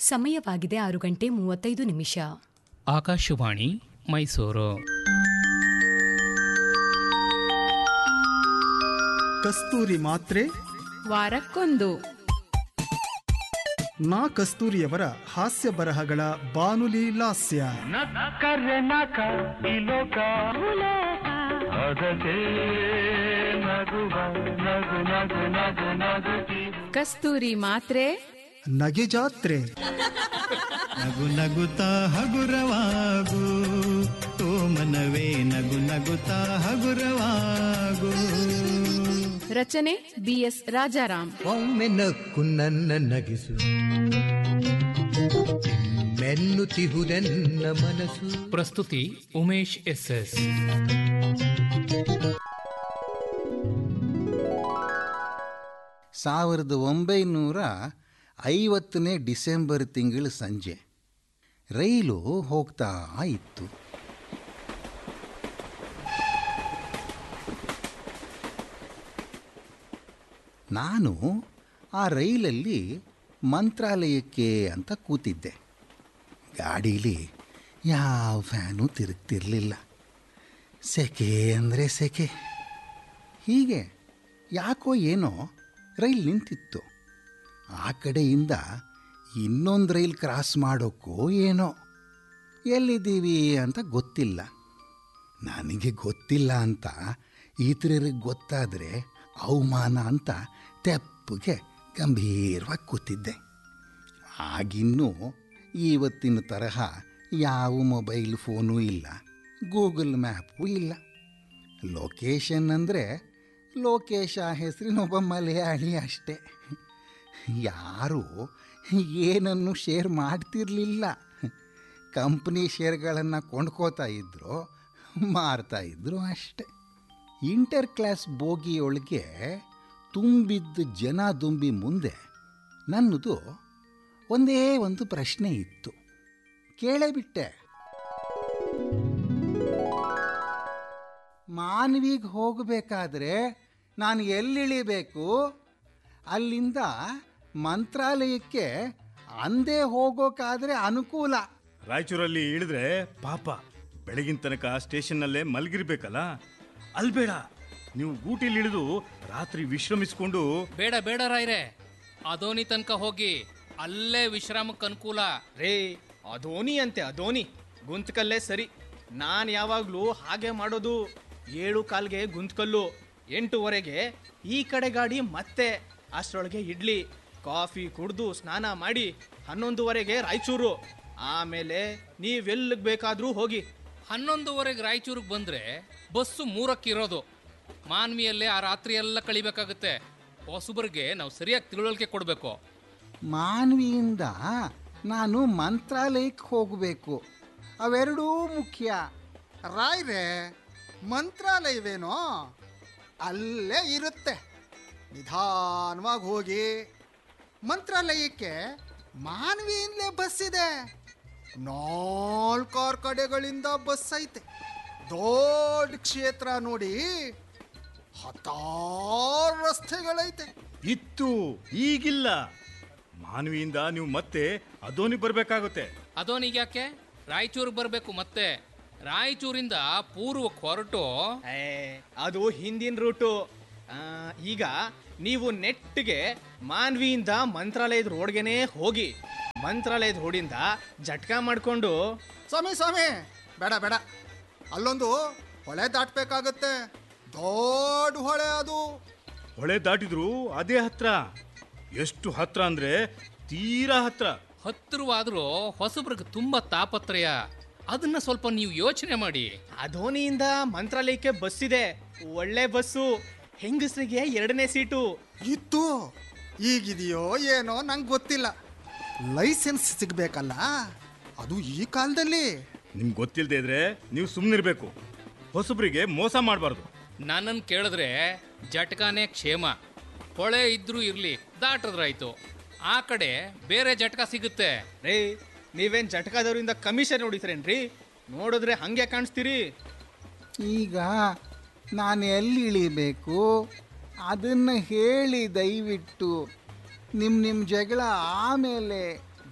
ಸಮಯವಾಗಿದೆ ಆರು ಗಂಟೆ ಮೂವತ್ತೈದು ನಿಮಿಷ ಆಕಾಶವಾಣಿ ಮೈಸೂರು ಕಸ್ತೂರಿ ಮಾತ್ರೆ ವಾರಕ್ಕೊಂದು ನಾ ಕಸ್ತೂರಿಯವರ ಹಾಸ್ಯ ಬರಹಗಳ ಬಾನುಲಿ ಲಾಸ್ಯ ನಕ್ಕರೆ ನಕ ಈ ಲೋಕ ಅದಕ್ಕೆ ನಗುವ ನಗು ನಗು ನಗು ನಗುತ್ತೀವಿ ಕಸ್ತೂರಿ ಮಾತ್ರೆ ನಗೆ ಜಾತ್ರೆ ನಗು ನಗುತ್ತಾ ಹಗುರವಾಗು ಓ ಮನವೇ ನಗು ನಗುತ್ತಾ ಹಗುರವಾಗು ರಚನೆ ಬಿಎಸ್ ರಾಜಾರಾಮ್ ಒಮ್ಮೆ ನಕ್ಕು ನನ್ನ ನಗಿಸು ಮೆನ್ನುತ್ತಿಹುದೆನ್ನ ಮನಸ್ಸು ಪ್ರಸ್ತುತಿ ಉಮೇಶ್ ಎಸ್ ಎಸ್ ಸಾವಿರದ ಒಂಬೈನೂರ ಐವತ್ತನೇ ಡಿಸೆಂಬರ್ ತಿಂಗಳ ಸಂಜೆ ರೈಲು ಹೋಗ್ತಾ ಇತ್ತು ನಾನು ಆ ರೈಲಲ್ಲಿ ಮಂತ್ರಾಲಯಕ್ಕೆ ಅಂತ ಕೂತಿದ್ದೆ ಗಾಡೀಲಿ ಯಾವ ಫ್ಯಾನು ತಿರುಗ್ತಿರ್ಲಿಲ್ಲ ಸೆಕೆ ಅಂದರೆ ಸೆಕೆ ಹೀಗೆ ಯಾಕೋ ಏನೋ ರೈಲ್ ನಿಂತಿತ್ತು ಆ ಕಡೆಯಿಂದ ಇನ್ನೊಂದು ರೈಲ್ ಕ್ರಾಸ್ ಮಾಡೋಕ್ಕೋ ಏನೋ ಎಲ್ಲಿದ್ದೀವಿ ಅಂತ ಗೊತ್ತಿಲ್ಲ ನನಗೆ ಗೊತ್ತಿಲ್ಲ ಅಂತ ಇತರರಿಗೆ ಗೊತ್ತಾದರೆ ಅವಮಾನ ಅಂತ ತೆಪ್ಪಗೆ ಗಂಭೀರವಾಗಿ ಕೂತಿದ್ದೆ ಆಗಿನ್ನೂ ಇವತ್ತಿನ ತರಹ ಯಾವ ಮೊಬೈಲ್ ಫೋನೂ ಇಲ್ಲ ಗೂಗಲ್ ಮ್ಯಾಪು ಇಲ್ಲ ಲೊಕೇಶನ್ ಅಂದರೆ ಲೋಕೇಶ ಹೆಸರಿನ ಒಬ್ಬ ಮಲಯಾಳಿ ಅಷ್ಟೇ ಯಾರು ಏನನ್ನು ಶೇರ್ ಮಾಡ್ತಿರಲಿಲ್ಲ ಕಂಪ್ನಿ ಶೇರ್ಗಳನ್ನು ಕೊಂಡ್ಕೋತಾ ಇದ್ರು ಮಾರ್ತಾ ಇದ್ರು ಅಷ್ಟೆ ಇಂಟರ್ ಕ್ಲಾಸ್ ಬೋಗಿಯೊಳಗೆ ತುಂಬಿದ್ದ ಜನ ದುಂಬಿ ಮುಂದೆ ನನ್ನದು ಒಂದೇ ಒಂದು ಪ್ರಶ್ನೆ ಇತ್ತು ಕೇಳೇ ಬಿಟ್ಟೆ ಮಾನವಿಗೆ ಹೋಗಬೇಕಾದ್ರೆ ನಾನು ಎಲ್ಲಿಳಿಬೇಕು ಅಲ್ಲಿಂದ ಮಂತ್ರಾಲಯಕ್ಕೆ ಅಂದೇ ಹೋಗೋಕ್ಕಾದ್ರೆ ಅನುಕೂಲ ರಾಯಚೂರಲ್ಲಿ ಇಳಿದ್ರೆ ಪಾಪ ಬೆಳಗಿನ ತನಕ ಸ್ಟೇಷನ್ನಲ್ಲೇ ಮಲಗಿರ್ಬೇಕಲ್ಲ ಅಲ್ಲಿ ಬೇಡ ನೀವು ಊಟಿಲಿ ಇಳಿದು ರಾತ್ರಿ ವಿಶ್ರಮಿಸ್ಕೊಂಡು ಬೇಡ ಬೇಡ ರಾಯ್ರೆ ಅದೋನಿ ತನಕ ಹೋಗಿ ಅಲ್ಲೇ ವಿಶ್ರಾಮಕ್ಕೆ ಅನುಕೂಲ ರೇ ಅದೋನಿ ಅಂತೆ ಅದೋನಿ ಗುಂತ್ಕಲ್ಲೇ ಸರಿ ನಾನು ಯಾವಾಗಲೂ ಹಾಗೆ ಮಾಡೋದು ಏಳು ಕಾಲ್ಗೆ ಗುಂತ್ಕಲ್ಲು ಎಂಟೂವರೆಗೆ ಈ ಕಡೆ ಗಾಡಿ ಮತ್ತೆ ಅಷ್ಟರೊಳಗೆ ಇಡ್ಲಿ ಕಾಫಿ ಕುಡ್ದು ಸ್ನಾನ ಮಾಡಿ ಹನ್ನೊಂದುವರೆಗೆ ರಾಯಚೂರು ಆಮೇಲೆ ನೀವೆಲ್ಲಿಗೆ ಬೇಕಾದರೂ ಹೋಗಿ ಹನ್ನೊಂದುವರೆಗೆ ರಾಯಚೂರಿಗೆ ಬಂದ್ರೆ ಬಸ್ಸು ಮೂರಕ್ಕಿರೋದು ಮಾನ್ವಿಯಲ್ಲೇ ಆ ರಾತ್ರಿ ಎಲ್ಲ ಕಳಿಬೇಕಾಗುತ್ತೆ ಹೊಸಬರಿಗೆ ನಾವು ಸರಿಯಾಗಿ ತಿಳುವಳಿಕೆ ಕೊಡಬೇಕು ಮಾನ್ವಿಯಿಂದ ನಾನು ಮಂತ್ರಾಲಯಕ್ಕೆ ಹೋಗಬೇಕು ಅವೆರಡೂ ಮುಖ್ಯ ರಾಯ್ರೆ ಮಂತ್ರಾಲಯವೇನೋ ಅಲ್ಲೇ ಇರುತ್ತೆ ನಿಧಾನವಾಗಿ ಹೋಗಿ ಮಂತ್ರಾಲಯಕ್ಕೆ ಮಾನವಿಯಿಂದಲೇ ಬಸ್ ಇದೆ ನಾಲ್ಕಾರು ಕಡೆಗಳಿಂದ ಬಸ್ ಐತೆ ದೊಡ್ಡ ಕ್ಷೇತ್ರ ನೋಡಿ ಹತ್ತಾರು ರಸ್ತೆಗಳೈತೆ ಇತ್ತು ಈಗಿಲ್ಲ ಮಾನವಿಯಿಂದ ನೀವು ಮತ್ತೆ ಅದೋನಿ ಬರಬೇಕಾಗುತ್ತೆ ಅದೋನಿಗೆ ಯಾಕೆ ರಾಯಚೂರಿಗೆ ಬರಬೇಕು ಮತ್ತೆ ರಾಯಚೂರಿಂದ ಪೂರ್ವಕ್ಕೆ ಹೊರಟು ಏ, ಅದು ಹಿಂದಿನ ರೂಟು ಆ, ಈಗ ನೀವು ನೆಟ್ಗೆ ಮಾನ್ವಿಯಿಂದ ಮಂತ್ರಾಲಯದ ರೋಡ್ಗೆನೇ ಹೋಗಿ ಮಂತ್ರಾಲಯದ ರೋಡಿಂದ ಜಟ್ಕ ಮಾಡಿಕೊಂಡು ಸ್ವಾಮಿ ಸ್ವಾಮಿ ಬೇಡ ಬೇಡ ಅಲ್ಲೊಂದು ಹೊಳೆ ದಾಟಬೇಕಾಗತ್ತೆ ದೊಡ್ಡ ಹೊಳೆ ಅದು ಹೊಳೆ ದಾಟಿದ್ರು ಅದೇ ಹತ್ರ ಎಷ್ಟು ಹತ್ರ ಅಂದ್ರೆ ತೀರಾ ಹತ್ರ ಹತ್ತಿರವಾದ್ರೂ ಹೊಸಬ್ರಿಗೆ ತುಂಬಾ ತಾಪತ್ರಯ ಅದನ್ನ ಸ್ವಲ್ಪ ನೀವು ಯೋಚನೆ ಮಾಡಿ ಅದೋನಿಯಿಂದ ಮಂತ್ರಾಲಯಕ್ಕೆ ಬಸ್ ಇದೆ ಒಳ್ಳೆ ಬಸ್ಸು ಹೆಂಗಸರಿಗೆ ಎರಡನೇ ಸೀಟು ಇತ್ತು ಈಗಿದೆಯೋ ಏನೋ ನಂಗೆ ಗೊತ್ತಿಲ್ಲ ಲೈಸೆನ್ಸ್ ಸಿಗ್ಬೇಕಲ್ಲ ಅದು ಈ ಕಾಲದಲ್ಲಿ ನಿಮ್ಗೆ ಗೊತ್ತಿಲ್ಲದೆ ಇದ್ರೆ ನೀವು ಸುಮ್ಮನಿರ್ಬೇಕು ಹೊಸಬ್ರಿಗೆ ಮೋಸ ಮಾಡಬಾರ್ದು ನನ್ನನ್ನು ಕೇಳಿದ್ರೆ ಜಟ್ಕಾನೇ ಕ್ಷೇಮ ಹೊಳೆ ಇದ್ರೂ ಇರ್ಲಿ ದಾಟಿದ್ರಾಯ್ತು ಆ ಕಡೆ ಬೇರೆ ಜಟ್ಕ ಸಿಗುತ್ತೆ ರೇ ನೀವೇನ್ ಜಟ್ಕಾದವರಿಂದ ಕಮಿಷನ್ ಹೊಡಿತೀರೇನ್ರಿ ನೋಡಿದ್ರೆ ಹಂಗೆ ಕಾಣಿಸ್ತೀರಿ ಈಗ ನಾನು ಎಲ್ಲಿ ಇಳಿಬೇಕು ಅದನ್ನು ಹೇಳಿ ದಯವಿಟ್ಟು ನಿಮ್ಮ ನಿಮ್ಮ ಜಗಳ ಆಮೇಲೆ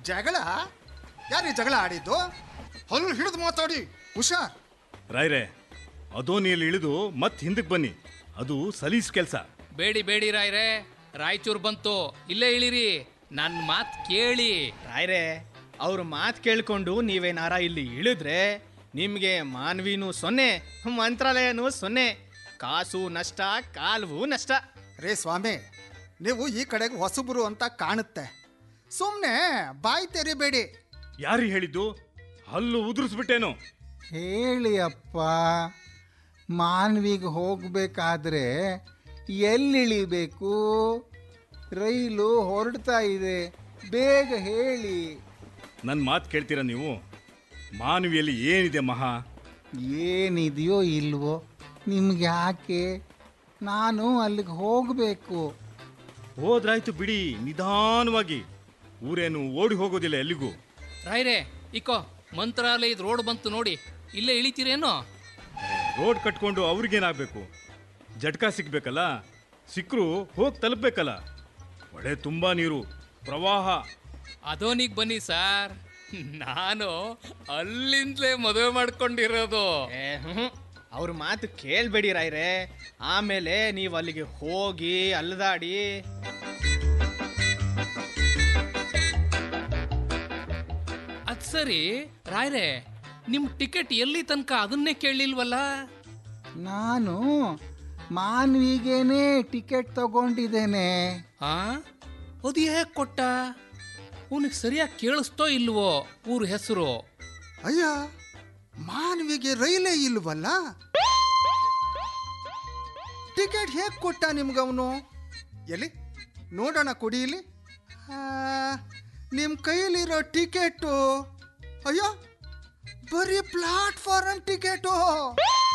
ಜಗಳ ಯಾರೀ ಜಗಳ ಆಡಿದ್ದು ಹಲ್ಲು ಹಿಡಿದು ಮಾತಾಡಿ ಹುಷಾರ್ ರಾಯ್ರೆ ಅದೋನಿಯಲ್ಲಿ ಇಳಿದು ಮತ್ತೆ ಹಿಂದಕ್ಕೆ ಬನ್ನಿ ಅದು ಸಲೀಸ್ ಕೆಲಸ ಬೇಡಿ ಬೇಡಿ ರಾಯ್ರೆ ರಾಯಚೂರು ಬಂತು ಇಲ್ಲೇ ಇಳಿರಿ ನನ್ನ ಮಾತು ಕೇಳಿ ರಾಯ್ರೆ ಅವ್ರ ಮಾತು ಕೇಳ್ಕೊಂಡು ನೀವೇನಾರ ಇಲ್ಲಿ ಇಳಿದ್ರೆ ನಿಮಗೆ ಮಾನ್ವಿನೂ ಸೊನ್ನೆ ಮಂತ್ರಾಲಯನೂ ಸೊನ್ನೆ ಕಾಸು ನಷ್ಟ ಕಾಲ್ವು ನಷ್ಟ ರೇ ಸ್ವಾಮಿ ನೀವು ಈ ಕಡೆಗೆ ಹೊಸಬರು ಅಂತ ಕಾಣುತ್ತೆ ಸುಮ್ಮನೆ ಬಾಯಿ ತೆರಿಬೇಡಿ ಯಾರು ಹೇಳಿದ್ದು ಹಲ್ಲು ಉದುರಿಸ್ಬಿಟ್ಟೇನು ಹೇಳಿ ಅಪ್ಪ ಮಾನ್ವಿಗೆ ಹೋಗಬೇಕಾದ್ರೆ ಎಲ್ಲಿಳಿಬೇಕು ರೈಲು ಹೊರಡ್ತಾ ಇದೆ ಬೇಗ ಹೇಳಿ ನನ್ನ ಮಾತು ಕೇಳ್ತೀರಾ ನೀವು ಮಾನವಿಯಲ್ಲಿ ಏನಿದೆ ಮಹಾ ಏನಿದೆಯೋ ಇಲ್ವೋ ನಿಮ್ಗೆ ಯಾಕೆ ನಾನು ಅಲ್ಲಿಗೆ ಹೋಗಬೇಕು ಹೋದ್ರಾಯ್ತು ಬಿಡಿ ನಿಧಾನವಾಗಿ ಊರೇನು ಓಡಿ ಹೋಗೋದಿಲ್ಲ ಎಲ್ಲಿಗೂ ರಾಯ್ರೆ ಇಕೋ ಮಂತ್ರಾಲಯದ ರೋಡ್ ಬಂತು ನೋಡಿ ಇಲ್ಲೇ ಇಳಿತೀರೇನೋ ರೋಡ್ ಕಟ್ಕೊಂಡು ಅವ್ರಿಗೇನಾಗಬೇಕು ಜಟ್ಕಾ ಸಿಗ್ಬೇಕಲ್ಲ ಸಿಕ್ಕರು ಹೋಗಿ ತಲುಪಬೇಕಲ್ಲ ಹೊಳೆ ತುಂಬ ನೀರು ಪ್ರವಾಹ ಅದೋನಿಗೆ ಬನ್ನಿ ಸರ್ ನಾನು ಅಲ್ಲಿಂದಲೇ ಮದುವೆ ಮಾಡ್ಕೊಂಡಿರೋದು ಅವ್ರ ಮಾತು ಕೇಳಬೇಡಿ ರಾಯ್ರೆ ಆಮೇಲೆ ನೀವು ಅಲ್ಲಿಗೆ ಹೋಗಿ ಅಲ್ದಾಡಿ ಅದ್ ಸರಿ ರಾಯ್ರೆ ನಿಮ್ ಟಿಕೆಟ್ ಎಲ್ಲಿ ತನಕ ಅದನ್ನೇ ಕೇಳಲಿಲ್ವಲ್ಲ ನಾನು ಮಾನ್ವಿಗೇನೆ ಟಿಕೆಟ್ ತಗೊಂಡಿದ್ದೇನೆ ಆ ಅದು ಹೇಗೆ ಕೊಟ್ಟ ಅವನಿಗೆ ಸರಿಯಾಗಿ ಕೇಳಿಸ್ತೋ ಇಲ್ವೋ ಊರ ಹೆಸರು ಅಯ್ಯ ಮಾನವಿಗೆ ರೈಲೇ ಇಲ್ವಲ್ಲ ಟಿಕೆಟ್ ಹೇಗೆ ಕೊಟ್ಟ ನಿಮ್ಗವನು ಎಲ್ಲಿ ನೋಡೋಣ ಕೊಡಿ ಇಲ್ಲಿ ನಿಮ್ಮ ಕೈಯಲ್ಲಿರೋ ಟಿಕೆಟು ಅಯ್ಯೋ ಬರೀ ಪ್ಲಾಟ್ಫಾರಮ್ ಟಿಕೆಟು